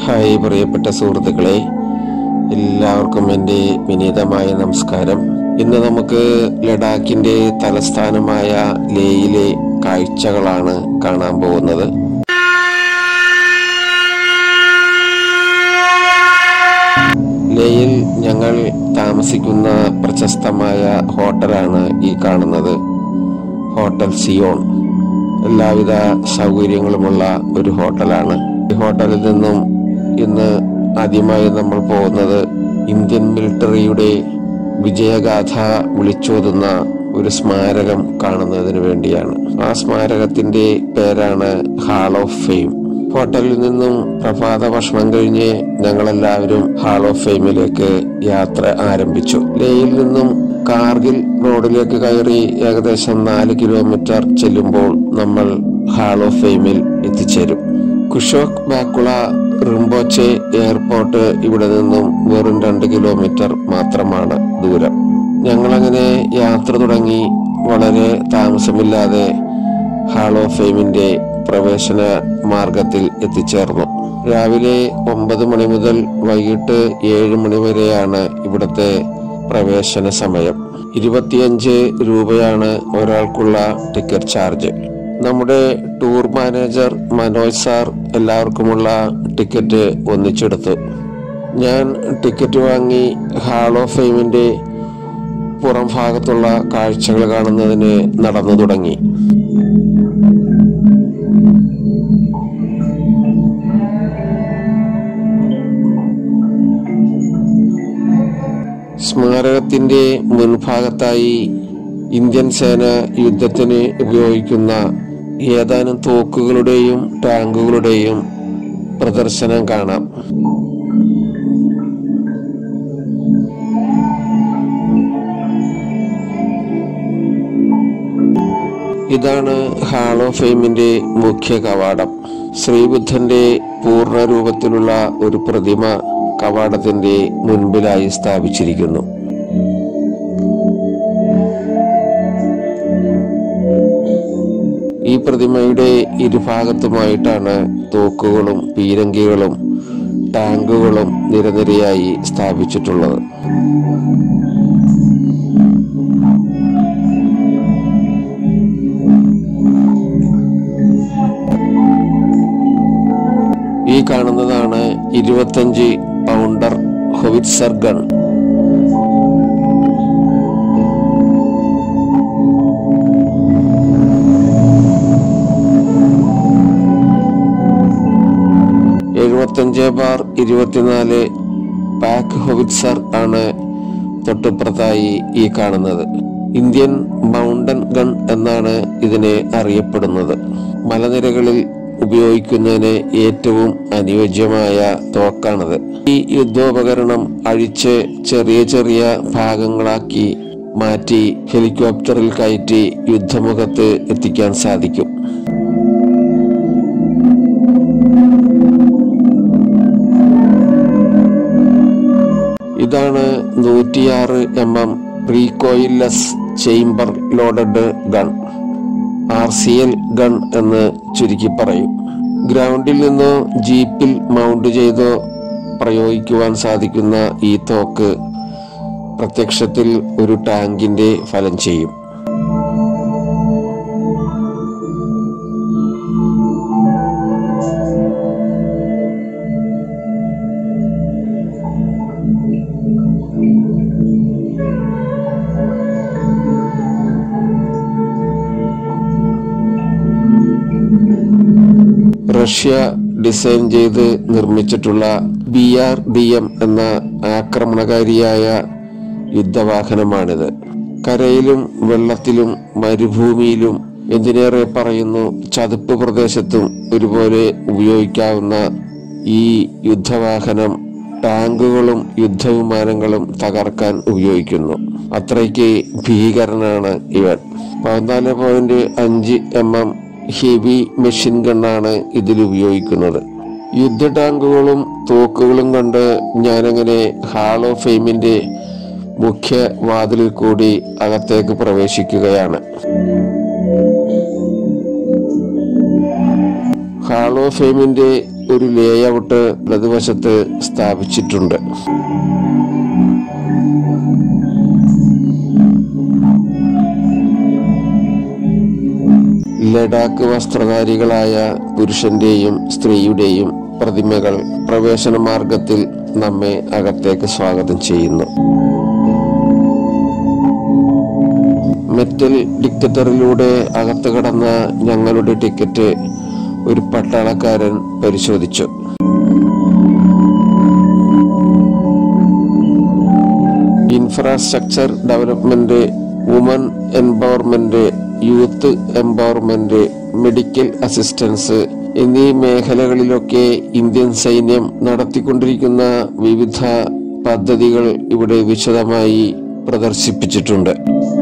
Hi പ്രിയപ്പെട്ട സുഹൃത്തുക്കളെ എല്ലാവർക്കും എൻ്റെ വിനീതമായ നമസ്കാരം ഇന്ന് നമുക്ക് ലഡാക്കിൻ്റെ തലസ്ഥാനമായ ലേയിലെ കാഴ്ചകളാണ് കാണാൻ പോകുന്നത് ലേയിൽ ഞങ്ങൾ താമസിക്കുന്ന പ്രശസ്തമായ ഹോട്ടലാണ് ഈ കാണുന്നത് ഹോട്ടൽ സിയോൺ എല്ലാവിധ സൗകര്യങ്ങളുമുള്ള ഒരു ഹോട്ടലാണ് ഈ ഹോട്ടലിൽ നിന്നും ഇന്ന് ആദ്യമായി നമ്മൾ പോകുന്നത് ഇന്ത്യൻ മിലിറ്ററിയുടെ വിജയഗാഥ വിളിച്ചോതുന്ന ഒരു സ്മാരകം കാണുന്നതിന് വേണ്ടിയാണ് ആ സ്മാരകത്തിന്റെ പേരാണ് ഹാൾ ഓഫ് ഫെയിം ഹോട്ടലിൽ നിന്നും പ്രഭാത ഭക്ഷണം കഴിഞ്ഞ് ഞങ്ങളെല്ലാവരും ഹാൾ ഓഫ് ഫെയിമിലേക്ക് യാത്ര ആരംഭിച്ചു ലേയിൽ നിന്നും കാർഗിൽ റോഡിലേക്ക് കയറി ഏകദേശം നാല് കിലോമീറ്റർ ചെല്ലുമ്പോൾ നമ്മൾ ഹാൾ ഓഫ് ഫെയിമിൽ എത്തിച്ചേരും കുഷോക് ബാക്കുള റിംബോച്ചെ എയർപോർട്ട് ഇവിടെ നിന്നും വെറും രണ്ട് കിലോമീറ്റർ മാത്രമാണ് ദൂരം ഞങ്ങളങ്ങനെ യാത്ര തുടങ്ങി വളരെ താമസമില്ലാതെ ഹാൾ ഓഫ് ഫെയിമിന്റെ പ്രവേശന മാർഗത്തിൽ എത്തിച്ചേർന്നു രാവിലെ ഒമ്പത് മണി മുതൽ വൈകിട്ട് ഏഴ് മണി വരെയാണ് ഇവിടുത്തെ പ്രവേശന സമയം ഇരുപത്തിയഞ്ച് രൂപയാണ് ഒരാൾക്കുള്ള ടിക്കറ്റ് ചാർജ് നമ്മുടെ ടൂർ മാനേജർ മനോജ് സാർ എല്ലാവർക്കുമുള്ള ടിക്കറ്റ് ഒന്നിച്ചെടുത്തു ഞാൻ ടിക്കറ്റ് വാങ്ങി ഹാൾ ഓഫ് ഫെയിമിന്റെ പുറം ഭാഗത്തുള്ള കാഴ്ചകൾ കാണുന്നതിന് നടന്നു തുടങ്ങി സ്മാരകത്തിന്റെ മുൻഭാഗത്തായി ഇന്ത്യൻ സേന യുദ്ധത്തിന് ഉപയോഗിക്കുന്ന ഏതാനും തോക്കുകളുടെയും ടാങ്കുകളുടെയും പ്രദർശനം കാണാം ഇതാണ് ഹാൾ ഓഫ് ഫെയിമിന്റെ മുഖ്യ കവാടം ശ്രീബുദ്ധന്റെ പൂർണ്ണ രൂപത്തിലുള്ള ഒരു പ്രതിമ കവാടത്തിന്റെ മുൻപിലായി സ്ഥാപിച്ചിരിക്കുന്നു ഈ പ്രതിമയുടെ ഇരുഭാഗത്തുമായിട്ടാണ് തോക്കുകളും പീരങ്കികളും ടാങ്കുകളും നിരനിരയായി സ്ഥാപിച്ചിട്ടുള്ളത് ഈ കാണുന്നതാണ് ഇരുപത്തഞ്ച് പൗണ്ടർ ഹൊവിറ്റ്സർ ഗൺ എഴുപത്തഞ്ച് ബാർ ഇരുപത്തിനാല് പാക്ക് ഹൊവിറ്റ്സർ ആണ് തൊട്ടുപുറത്തായി ഈ കാണുന്നത് ഇന്ത്യൻ മൗണ്ടൻ ഗൺ എന്നാണ് ഇതിനെ അറിയപ്പെടുന്നത് മലനിരകളിൽ ഉപയോഗിക്കുന്നതിന് ഏറ്റവും അനുയോജ്യമായ തോക്കാണത് ഈ യുദ്ധോപകരണം അഴിച്ച് ചെറിയ ചെറിയ ഭാഗങ്ങളാക്കി മാറ്റി ഹെലികോപ്റ്ററിൽ കയറ്റി യുദ്ധമുഖത്ത് എത്തിക്കാൻ സാധിക്കും ഇതാണ് നൂറ്റിയാറ് M M recoilless chamber loaded gun R C L gun എന്ന് ചുരുക്കി പറയും ഗ്രൗണ്ടിൽ നിന്നോ ജീപ്പിൽ മൗണ്ട് ചെയ്തോ പ്രയോഗിക്കുവാൻ സാധിക്കുന്ന ഈ തോക്ക് പ്രത്യക്ഷത്തിൽ ഒരു ടാങ്കിന്റെ ഫലം ചെയ്യും റഷ്യ ഡിസൈൻ ചെയ്ത് നിർമ്മിച്ചിട്ടുള്ള ബി ആർ ഡി എം എന്ന ആക്രമണകാരിയായ യുദ്ധവാഹനമാണിത് കരയിലും വെള്ളത്തിലും മരുഭൂമിയിലും എന്തിനേറെ പറയുന്നു ചതുപ്പ് പ്രദേശത്തും ഒരുപോലെ ഉപയോഗിക്കാവുന്ന ഈ യുദ്ധവാഹനം ടാങ്കുകളും യുദ്ധവിമാനങ്ങളും തകർക്കാൻ ഉപയോഗിക്കുന്നു അത്രയ്ക്ക് ഭീകരനാണ് ഇവൻ പതിനാല് പോയിന്റ് അഞ്ച് എം എം ഹെവി മെഷീൻ ഗണ്ണാണ് ഇതിൽ ഉപയോഗിക്കുന്നത് യുദ്ധ ടാങ്കുകളും തോക്കുകളും കണ്ട് ഞാനങ്ങനെ ഹാൾ ഓഫ് ഫെയിമിന്റെ മുഖ്യ വാതിലിൽ കൂടി അകത്തേക്ക് പ്രവേശിക്കുകയാണ് ഹാൾ ഓഫ് ഫെയിമിന്റെ ഒരു ലേഔട്ട് വലതുവശത്ത് സ്ഥാപിച്ചിട്ടുണ്ട് ലഡാക്ക് വസ്ത്രധാരികളായ പുരുഷന്റെയും സ്ത്രീയുടെയും പ്രതിമകൾ പ്രവേശന മാർഗത്തിൽ നമ്മെ അകത്തേക്ക് സ്വാഗതം ചെയ്യുന്നു മെറ്റൽ ഡിക്റ്ററിലൂടെ അകത്ത് കടന്ന ഞങ്ങളുടെ ടിക്കറ്റ് ഒരു പട്ടാളക്കാരൻ പരിശോധിച്ചു infrastructure development woman empowerment youth empowerment medical assistance എന്നീ മേഖലകളിലൊക്കെ ഇന്ത്യൻ സൈന്യം നടത്തിക്കൊണ്ടിരിക്കുന്ന വിവിധ പദ്ധതികൾ ഇവിടെ വിശദമായി പ്രദർശിപ്പിച്ചിട്ടുണ്ട്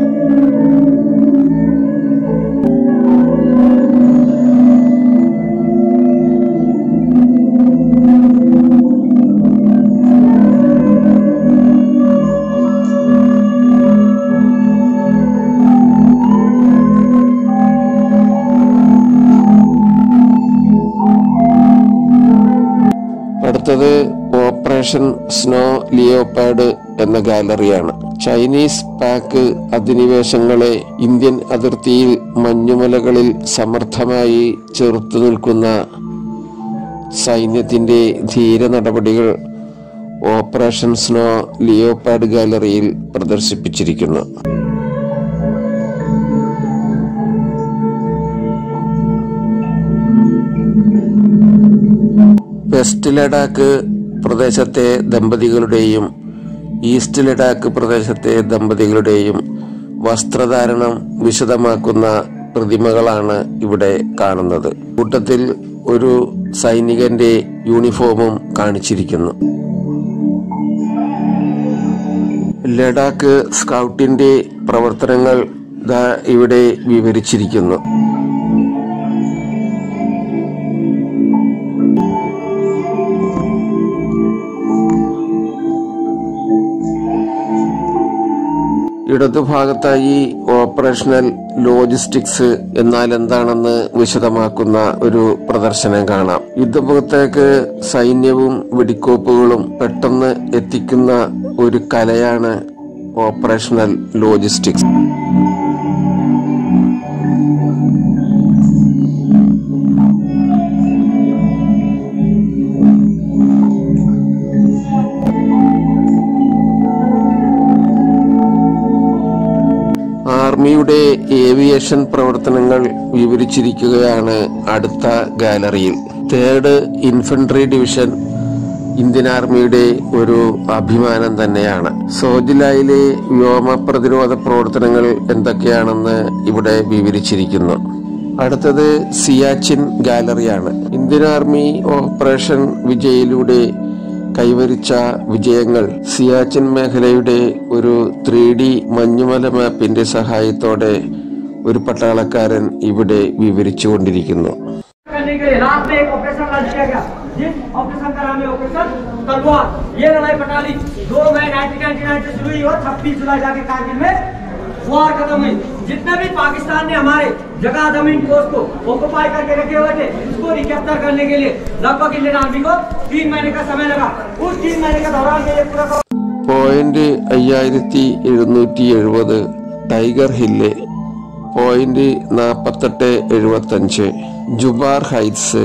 അടുത്തത് ഓപ്പറേഷൻ സ്നോ ലിയോപാഡ് എന്ന ഗാലറിയാണ് ചൈനീസ് പാക്ക് അധിനിവേശങ്ങളെ ഇന്ത്യൻ അതിർത്തിയിൽ മഞ്ഞുമലകളിൽ സമർത്ഥമായി ചെറുത്തു നിൽക്കുന്ന സൈന്യത്തിന്റെ ധീര നടപടികൾ ഓപ്പറേഷൻ സ്നോ ലിയോപാഡ് ഗാലറിയിൽ പ്രദർശിപ്പിച്ചിരിക്കുന്നു വെസ്റ്റ് ലഡാക്ക് പ്രദേശത്തെ ദമ്പതികളുടെയും ഈസ്റ്റ് ലഡാക്ക് പ്രദേശത്തെ ദമ്പതികളുടെയും വസ്ത്രധാരണം വിശദമാക്കുന്ന പ്രതിമകളാണ് ഇവിടെ കാണുന്നത് കൂട്ടത്തിൽ ഒരു സൈനികന്റെ യൂണിഫോമും കാണിച്ചിരിക്കുന്നു ലഡാക്ക് സ്കൗട്ടിന്റെ പ്രവർത്തനങ്ങൾ ദാ ഇവിടെ വിവരിച്ചിരിക്കുന്നു ഇടതുഭാഗത്തായി ഓപ്പറേഷണൽ ലോജിസ്റ്റിക്സ് എന്നാൽ എന്താണെന്ന് വിശദമാക്കുന്ന ഒരു പ്രദർശനം കാണാം യുദ്ധമുഖത്തേക്ക് സൈന്യവും വെടിക്കോപ്പുകളും പെട്ടെന്ന് എത്തിക്കുന്ന ഒരു കലയാണ് ഓപ്പറേഷണൽ ലോജിസ്റ്റിക്സ് ആർമിയുടെ ഏവിയേഷൻ പ്രവർത്തനങ്ങൾ വിവരിച്ചിരിക്കുകയാണ് അടുത്ത ഗാലറിയിൽ തേർഡ് ഇൻഫൻട്രി ഡിവിഷൻ ഇന്ത്യൻ ആർമിയുടെ ഒരു അഭിമാനം തന്നെയാണ് സോജിലായിലെ വ്യോമ പ്രതിരോധ പ്രവർത്തനങ്ങൾ എന്തൊക്കെയാണെന്ന് ഇവിടെ വിവരിച്ചിരിക്കുന്നു അടുത്തത് സിയാച്ചിൻ ഗാലറിയാണ് ഇന്ത്യൻ ആർമി ഓപ്പറേഷൻ വിജയിലൂടെ കൈവരിച്ച വിജയങ്ങൾ സിയാച്ചിൻ മേഖലയുടെ ഒരു ത്രീ ഡി മഞ്ഞുമല മാപ്പിന്റെ സഹായത്തോടെ ഒരു പട്ടാളക്കാരൻ ഇവിടെ വിവരിച്ചുകൊണ്ടിരിക്കുന്നു करने के लिए रात में एक ऑपरेशन लॉन्च किया गया जिस ऑपरेशन का नाम है ऑपरेशन तलवार ये लड़ाई पटाली दो मई नाइनटीन नाइनटी नाइन से शुरू हुई और छब्बीस जुलाई जाके कारगिल में वार खत्म हुई जितने भी पाकिस्तान ने हमारे जगह जमीन कोस को ऑक्युपाई करके रखे हुए थे उसको रिकैप्चर करने के लिए लगभग इंडियन आर्मी को तीन महीने का समय लगा उस तीन महीने के दौरान में ये पूरा का പോയിന്റ് അയ്യായിരത്തി എഴുന്നൂറ്റി എഴുപത് ടൈഗർ ഹില്ല് പോയിന്റ് നാൽപ്പത്തെട്ട് എഴുപത്തഞ്ച് ജുബാർ ഹൈറ്റ്സ്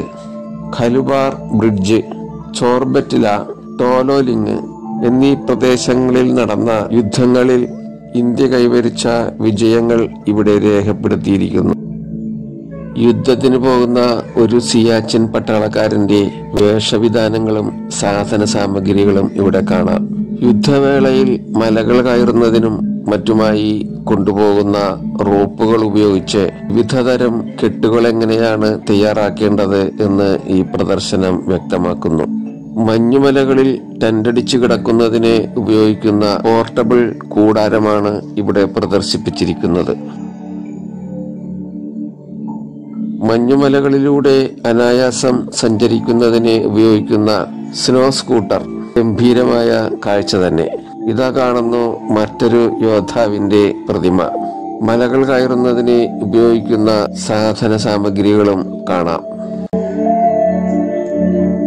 ഖലുബാർ ബ്രിഡ്ജ് ചോർബറ്റില ടോലോലിങ് എന്നീ പ്രദേശങ്ങളിൽ നടന്ന യുദ്ധങ്ങളിൽ ഇന്ത്യ കൈവരിച്ച വിജയങ്ങൾ ഇവിടെ രേഖപ്പെടുത്തിയിരിക്കുന്നു യുദ്ധത്തിന് പോകുന്ന ഒരു സിയാച്ചിൻ പട്ടാളക്കാരന്റെ വേഷവിധാനങ്ങളും സാധന സാമഗ്രികളും ഇവിടെ കാണാം യുദ്ധവേളയിൽ മലകൾ കയറുന്നതിനും മറ്റുമായി കൊണ്ടുപോകുന്ന റോപ്പുകൾ ഉപയോഗിച്ച് വിവിധതരം കെട്ടുകൾ എങ്ങനെയാണ് തയ്യാറാക്കേണ്ടത് എന്ന് ഈ പ്രദർശനം വ്യക്തമാക്കുന്നു മഞ്ഞുമലകളിൽ ടെന്റടിച്ചു കിടക്കുന്നതിന് ഉപയോഗിക്കുന്ന പോർട്ടബിൾ കൂടാരമാണ് ഇവിടെ പ്രദർശിപ്പിച്ചിരിക്കുന്നത് മഞ്ഞുമലകളിലൂടെ അനായാസം സഞ്ചരിക്കുന്നതിന് ഉപയോഗിക്കുന്ന സ്നോ സ്കൂട്ടർ ഗംഭീരമായ കാഴ്ച തന്നെ ഇതാ കാണുന്നു മറ്റൊരു യോദ്ധാവിന്റെ പ്രതിമ മലകൾ കയറുന്നതിന് ഉപയോഗിക്കുന്ന സാധന സാമഗ്രികളും കാണാം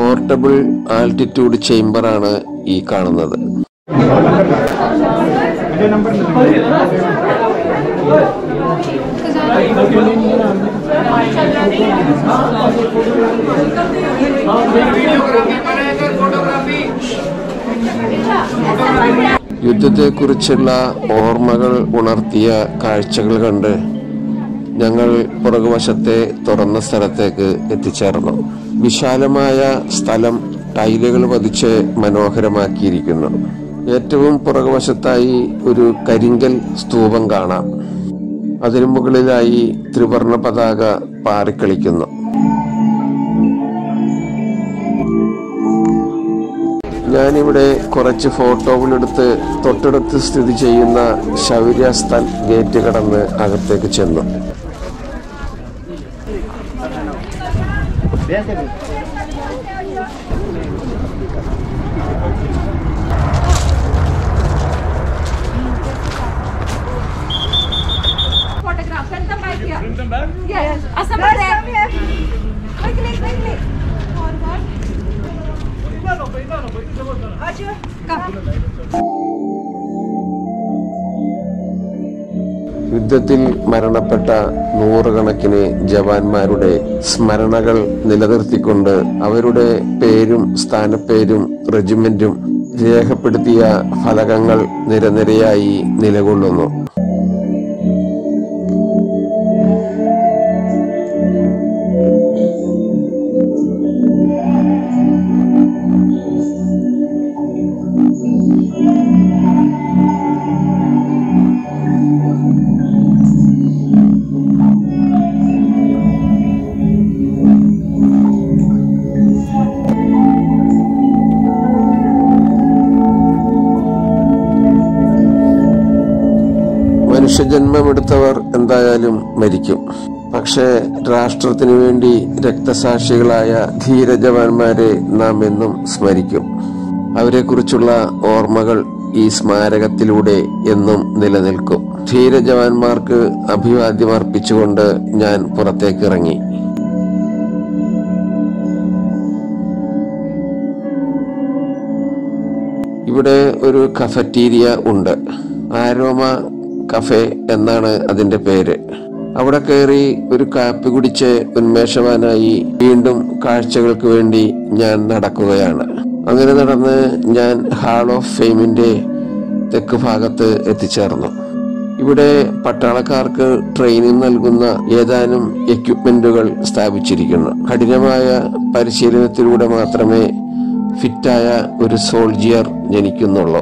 പോർട്ടബിൾ ആൾട്ടിറ്റ്യൂഡ് ചേംബറാണ് ഈ കാണുന്നത് യുദ്ധത്തെക്കുറിച്ചുള്ള ഓർമ്മകൾ ഉണർത്തിയ കാഴ്ചകൾ കണ്ട് ഞങ്ങൾ പുറകുവശത്തെ തുറന്ന സ്ഥലത്തേക്ക് എത്തിച്ചേർന്നു വിശാലമായ സ്ഥലം ടൈലുകൾ പതിച്ച് മനോഹരമാക്കിയിരിക്കുന്നു ഏറ്റവും പുറകുവശത്തായി ഒരു കരിങ്കൽ സ്തൂപം കാണാം അതിനു മുകളിലായി ത്രിവർണ പതാക പാറിക്കളിക്കുന്നു ഞാനിവിടെ കുറച്ച് ഫോട്ടോകളെടുത്ത് തൊട്ടടുത്ത് സ്ഥിതി ചെയ്യുന്ന ശൗര്യസ്ഥൽ ഗേറ്റ് കടന്ന് അകത്തേക്ക് ചെന്നു photograph. Send them back here. Send them back? Yes. Assemble there. Quickly, quickly. Forward. Come. യുദ്ധത്തിൽ മരണപ്പെട്ട നൂറുകണക്കിന് ജവാന്മാരുടെ സ്മരണകൾ നിലനിർത്തിക്കൊണ്ട് അവരുടെ പേരും സ്ഥാനപ്പേരും റെജിമെന്റും രേഖപ്പെടുത്തിയ ഫലകങ്ങൾ നിരനിരയായി നിലകൊള്ളുന്നു മനുഷ്യജന്മമെടുത്തവർ എന്തായാലും മരിക്കും പക്ഷേ രാഷ്ട്രത്തിനു വേണ്ടി രക്തസാക്ഷികളായ ധീരജവാന്മാരെ നാം എന്നും സ്മരിക്കും അവരെക്കുറിച്ചുള്ള ഓർമ്മകൾ ഈ സ്മാരകത്തിലൂടെ എന്നും നിലനിൽക്കും ധീരജവാന്മാർക്ക് അഭിവാദ്യം അർപ്പിച്ചുകൊണ്ട് ഞാൻ പുറത്തേക്കിറങ്ങി ഇവിടെ ഒരു കഫറ്റീരിയ ഉണ്ട് ആരോമ കഫേ എന്നാണ് അതിന്റെ പേര് അവിടെ കയറി ഒരു കാപ്പി കുടിച്ച് ഉന്മേഷവാനായി വീണ്ടും കാഴ്ചകൾക്ക് വേണ്ടി ഞാൻ നടക്കുകയാണ് അങ്ങനെ നടന്ന് ഞാൻ ഹാൾ ഓഫ് ഫെയിമിന്റെ തെക്ക് ഭാഗത്ത് എത്തിച്ചേർന്നു ഇവിടെ പട്ടാളക്കാർക്ക് ട്രെയിനിങ് നൽകുന്ന ഏതാനും എക്യുപ്മെന്റുകൾ സ്ഥാപിച്ചിരിക്കുന്നു കഠിനമായ പരിശീലനത്തിലൂടെ മാത്രമേ ഫിറ്റായ ഒരു സോൾജിയർ ജനിക്കുന്നുള്ളൂ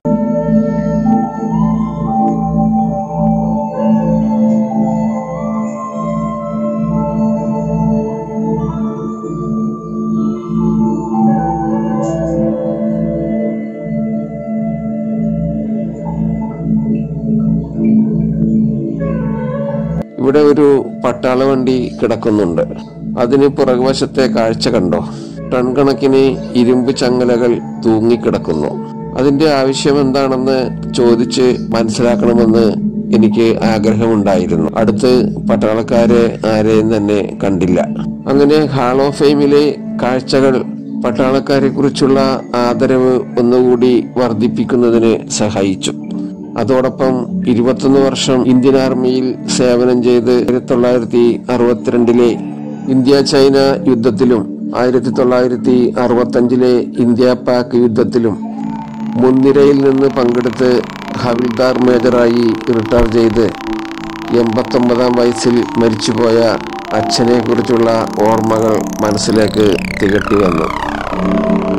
ഇവിടെ ഒരു പട്ടാള വണ്ടി കിടക്കുന്നുണ്ട് അതിന് പുറകുവശത്തെ കാഴ്ച കണ്ടോ ടൺ കണക്കിന് ഇരുമ്പ് ചങ്ങലകൾ തൂങ്ങിക്കിടക്കുന്നു അതിന്റെ ആവശ്യം എന്താണെന്ന് ചോദിച്ച് മനസ്സിലാക്കണമെന്ന് എനിക്ക് ആഗ്രഹമുണ്ടായിരുന്നു അടുത്ത് പട്ടാളക്കാരെ ആരെയും തന്നെ കണ്ടില്ല അങ്ങനെ ഹാൾ ഓഫ് ഫെയിമിലെ കാഴ്ചകൾ പട്ടാളക്കാരെ കുറിച്ചുള്ള ആദരവ് ഒന്നുകൂടി വർദ്ധിപ്പിക്കുന്നതിന് സഹായിച്ചു അതോടൊപ്പം ഇരുപത്തൊന്ന് വർഷം ഇന്ത്യൻ ആർമിയിൽ സേവനം ചെയ്ത് ആയിരത്തി തൊള്ളായിരത്തി അറുപത്തിരണ്ടിലെ ഇന്ത്യ ചൈന യുദ്ധത്തിലും ആയിരത്തി തൊള്ളായിരത്തി അറുപത്തഞ്ചിലെ ഇന്ത്യ പാക് യുദ്ധത്തിലും മുൻനിരയിൽ നിന്ന് പങ്കെടുത്ത് ഹവിൽദാർ മേജറായി റിട്ടയർ ചെയ്ത് എൺപത്തൊമ്പതാം വയസ്സിൽ മരിച്ചുപോയ അച്ഛനെ കുറിച്ചുള്ള ഓർമ്മകൾ മനസ്സിലേക്ക് തികട്ടി വന്നു